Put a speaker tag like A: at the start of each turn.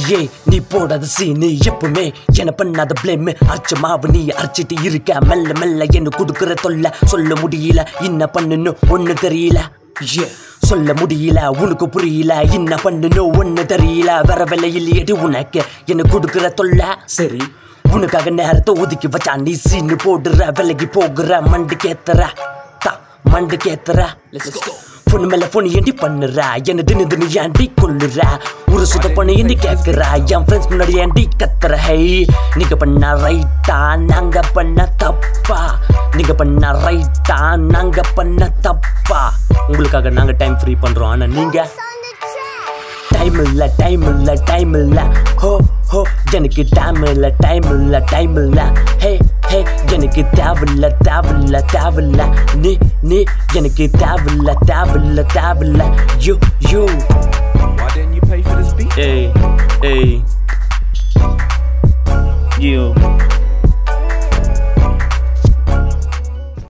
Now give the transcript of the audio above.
A: ஏய் நீ போடாத சீனு எப்பவுமே என்ன பண்ணாத பிளேம் அரைச்ச மாவு நீ அரைச்சிட்டு இருக்க மெல்ல மெல்ல என்ன கொடுக்குற தொல்லை சொல்ல முடியல என்ன பண்ணணும் ஒண்ணு தெரியல Yeah. சொல்ல முடியல உனக்கு புரியல என்ன பண்ணணும் ஒண்ணு தெரியல வேற வேலை இல்லையடி உனக்கு என்ன கொடுக்குற தொல்லை சரி உனக்காக நேரத்தை ஒதுக்கி வச்சா நீ சீனு போடுற விலகி போகிற மண்டு கேத்துற தா மண்டு கேத்துற பொண்ணு மேல பொண்ணு ஏண்டி பண்ணுற என்ன தினு தினு ஏண்டி கொல்லுற ஒரு சுத்த பொண்ணு ஏண்டி கேக்குற என் ஃப்ரெண்ட்ஸ் முன்னாடி ஏண்டி கத்துற ஹை நீங்க பண்ண ரைட்டா நாங்க பண்ண தப்பா நீங்க பண்ண ரைட்டா நாங்க பண்ண தப்பா உங்களுக்காக நாங்க டைம் ஃப்ரீ பண்றோம் ஆனா நீங்க டைம் இல்ல டைம் இல்ல டைம் இல்ல ஹோ ஹோ எனக்கு டைம் இல்ல டைம் இல்ல டைம் இல்ல ஹே ஹே எனக்கு தேவையில்ல தேவையில்ல தேவையில்ல நீ நீ எனக்கு தேவையில்ல தேவையில்ல தேவையில்ல you you
B: Why didn't you pay for this beat?
C: Hey, hey. You.